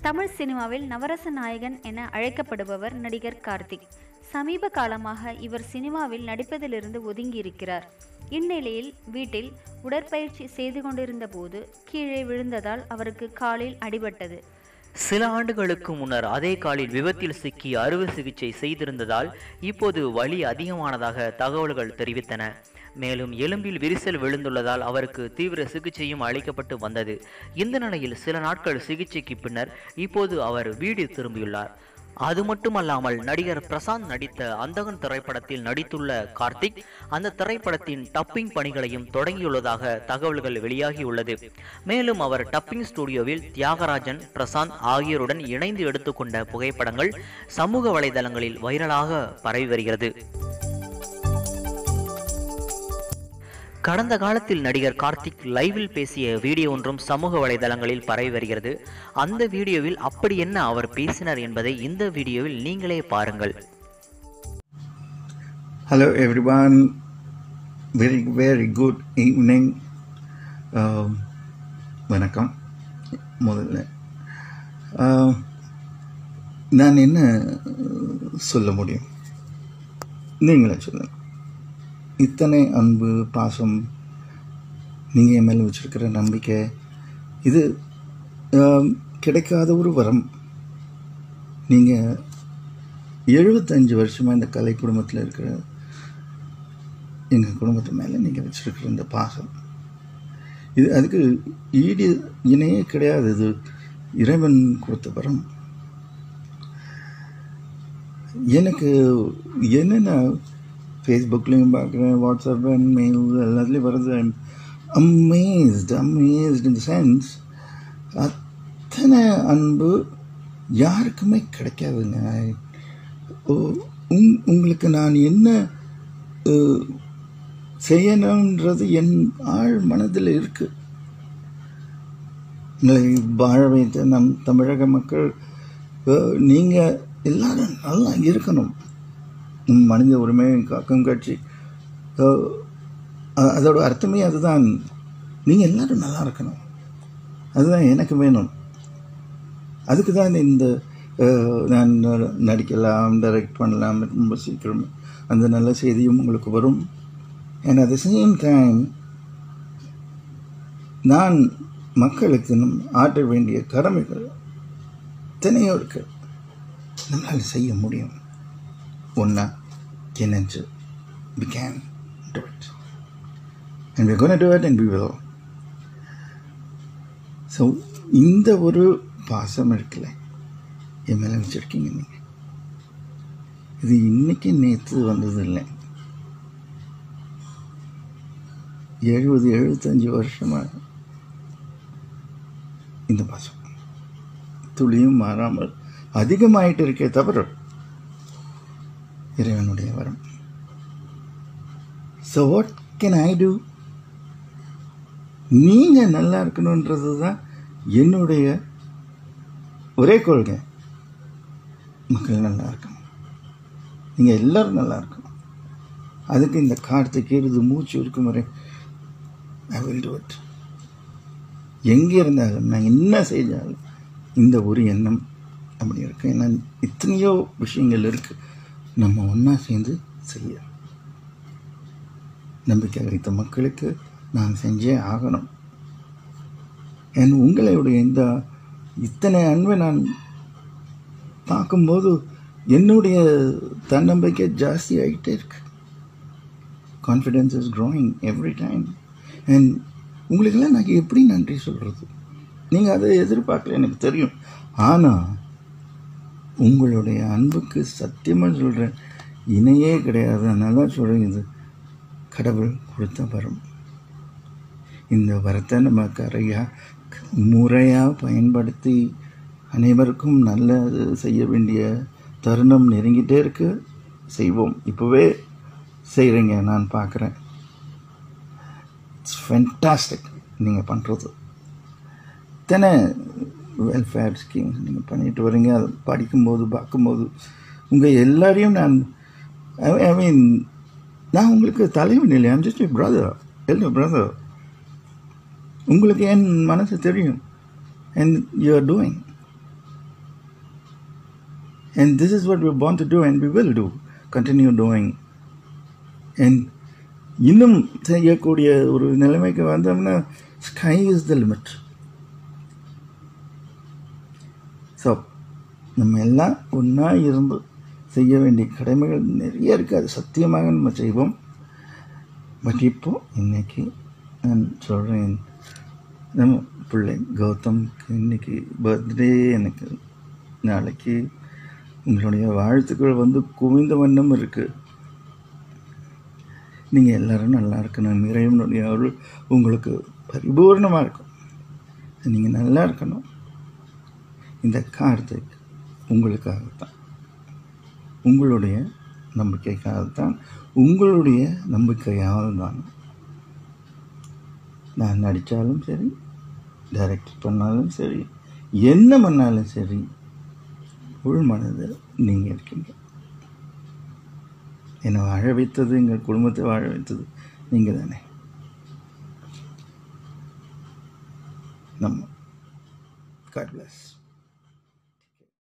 தமிழ் சினிமாவில் நவரச நாயகன் என அழைக்கப்படுபவர் நடிகர் கார்த்திக் சமீப காலமாக இவர் சினிமாவில் நடிப்பதிலிருந்து ஒதுங்கியிருக்கிறார் இந்நிலையில் வீட்டில் உடற்பயிற்சி செய்து கொண்டிருந்த போது கீழே விழுந்ததால் அவருக்கு காலில் அடிபட்டது சில ஆண்டுகளுக்கு முன்னர் அதே காலில் விபத்தில் சிக்கி அறுவை சிகிச்சை செய்திருந்ததால் இப்போது வலி அதிகமானதாக தகவல்கள் தெரிவித்தன மேலும் எலும்பில் விரிசல் விழுந்துள்ளதால் அவருக்கு தீவிர சிகிச்சையும் அளிக்கப்பட்டு வந்தது இந்த நிலையில் சில நாட்கள் சிகிச்சைக்கு பின்னர் இப்போது அவர் வீடு திரும்பியுள்ளார் அது மட்டுமல்லாமல் நடிகர் பிரசாந்த் நடித்த அந்தகன் திரைப்படத்தில் நடித்துள்ள கார்த்திக் அந்த திரைப்படத்தின் டப்பிங் பணிகளையும் தொடங்கியுள்ளதாக தகவல்கள் வெளியாகியுள்ளது மேலும் அவர் டப்பிங் ஸ்டுடியோவில் தியாகராஜன் பிரசாந்த் ஆகியோருடன் இணைந்து எடுத்துக்கொண்ட புகைப்படங்கள் சமூக வலைதளங்களில் வைரலாக பரவி வருகிறது கடந்த காலத்தில் நடிகர் கார்த்திக் லைவில் பேசிய வீடியோ ஒன்றும் சமூக வலைதளங்களில் பரவி வருகிறது அந்த வீடியோவில் அப்படி என்ன அவர் பேசினார் என்பதை இந்த வீடியோவில் நீங்களே பாருங்கள் Hello everyone, very very good evening. Um, வணக்கம் முதல்ல Um, நான் என்ன சொல்ல முடியும் நீங்களே சொல்லுங்க இத்தனை அன்பு பாசம் நீங்கள் என் மேலே வச்சிருக்கிற நம்பிக்கை இது ஆம், கிடைக்காத ஒரு வரம் நீங்கள் எழுபத்தஞ்சு வருஷமாக இந்த கலை குடும்பத்தில் இருக்கிற எங்கள் குடும்பத்து மேலே நீங்கள் வச்சிருக்கிற இந்த பாசம் இது அதுக்கு ஈடு இணையே கிடையாது இது இறைவன் கொடுத்த வரம் எனக்கு என்னென்ன ஃபேஸ்புக்லேயும் பார்க்குறேன் வாட்ஸ்அப் அண்ட் மெயில் எல்லாத்துலேயும் வருது I'm amazed amazed in the sense அத்தனை அன்பு யாருக்குமே கிடைக்காதுங்க ஓ- உங் உங்களுக்கு நான் என்ன அஹ், செய்யணுன்றது என் ஆழ் மனதில் இருக்கு உங்களை வாழ வைத்த நம் தமிழக மக்கள் அஹ், நீங்க எல்லாரும் நல்லா இருக்கணும் நம் மனித உரிமை காக்கும் கட்சி அஹ், அ- அதோட அர்த்தமே அதுதான் நீங்க எல்லாரும் நல்லா இருக்கணும் அதுதான் எனக்கு வேணும் அதுக்கு தான் இந்த அஹ், நான் நடிக்கலாம் டைரக்ட் பண்ணலாம் ரொம்ப சீக்கிரம் அந்த நல்ல செய்தியும் உங்களுக்கு வரும் and at the same time நான் மக்களுக்கு நம் ஆற்ற வேண்டிய கடமைகள் எத்தனையோ இருக்கு நம்மளால் செய்ய முடியும் ஒன்றா என்னென்று we can do it and we're going to do it and we will so இந்த ஒரு பாசம் இருக்குல்ல என் மேலே வச்சுருக்கீங்க நீங்கள் இது இன்னைக்கு நேற்று வந்தது இல்லை எழுபது எழுபத்தஞ்சு வருஷமாக இந்த பாசம் துளியும் மாறாமல் அதிகமாயிட்டு இருக்கே தவிர இறைவனுடைய வரம் so what can I do நீங்கள் நல்லா இருக்கணுன்றது தான் என்னுடைய ஒரே கொள்கை மக்கள் நல்லா இருக்கணும் நீங்கள் எல்லாரும் நல்லா இருக்கணும் அதுக்கு இந்த கார்த்திக் இருது மூச்சு இருக்கும் வரை ஐ வில் do it எங்கே இருந்தாலும் நான் என்ன செஞ்சாலும் இந்த ஒரு எண்ணம் அப்படி இருக்கு ஏன்னா எத்தனையோ விஷயங்கள் இருக்கு நம்ம ஒன்றா சேர்ந்து செய்ய நம்பிக்கை வைத்த மக்களுக்கு நான் செஞ்சே ஆகணும் என் உங்களுடைய இந்த இத்தனை அன்பை நான் பார்க்கும்போது என்னுடைய தன்னம்பிக்கை ஜாஸ்தி ஆகிட்டே இருக்கு confidence is growing every time and உங்களுக்கெல்லாம் நான் எப்படி நன்றி சொல்கிறது நீங்கள் அதை எதிர்பார்க்கல எனக்கு தெரியும் ஆனால் உங்களுடைய அன்புக்கு சத்தியமாக சொல்கிறேன் இணையே கிடையாது அதனால தான் சொல்கிறேன் இது கடவுள் கொடுத்த வரம் இந்த வரத்தை நம்ம கரையாக முறையாக பயன்படுத்தி அனைவருக்கும் நல்லது செய்ய வேண்டிய தருணம் நெருங்கிட்டே இருக்கு செய்வோம் இப்போவே செய்கிறீங்க நான் பார்க்குறேன் இட்ஸ் ஃபென்டாஸ்டிக் நீங்கள் பண்ணுறது இத்தனை வெல்ஃபேர் ஸ்கீம்ஸ் நீங்கள் பண்ணிட்டு வரீங்க அதை படிக்கும்போது பார்க்கும்போது உங்கள் எல்லாரையும் நான் ஐ மீன் நான் உங்களுக்கு தலைவன் இல்லை I'm just brother elder brother உங்களுக்கு என் மனசு தெரியும் and you are doing And this is what we're born to do and we will do. Continue doing. And இன்னும் செய்யக்கூடிய ஒரு நிலைமைக்கு வந்தோம்னா sky is the limit so நம்ம எல்லாம் ஒன்றா இருந்து செய்ய வேண்டிய கடமைகள் நிறைய இருக்குது அது சத்தியமாக நம்ம செய்வோம் பட் இப்போ இன்னைக்கு நான் சொல்கிறேன் நம்ம பிள்ளை கௌதம்க்கு இன்னைக்கு பர்த்டே எனக்கு நாளைக்கு உங்களுடைய வாழ்த்துக்கள் வந்து குவிந்த வண்ணம் இருக்குது நீங்கள் எல்லாரும் நல்லா இருக்கணும் இறைவனுடைய அருள் உங்களுக்கு பரிபூர்ணமாக இருக்கும் நீங்கள் நல்லா இருக்கணும் இந்த கார்த்திக் உங்களுக்காகத்தான் உங்களுடைய நம்பிக்கைக்காகத்தான் உங்களுடைய நம்பிக்கையாவது தான் நான் நடித்தாலும் சரி டைரக்ட் பண்ணாலும் சரி என்ன பண்ணாலும் சரி உள் மனதில் நீங்கள் இருக்கீங்க என்னை வாழ வைத்தது எங்கள் குடும்பத்தை வாழ வைத்தது நீங்கள் தானே நம்ம காட் பிளஸ்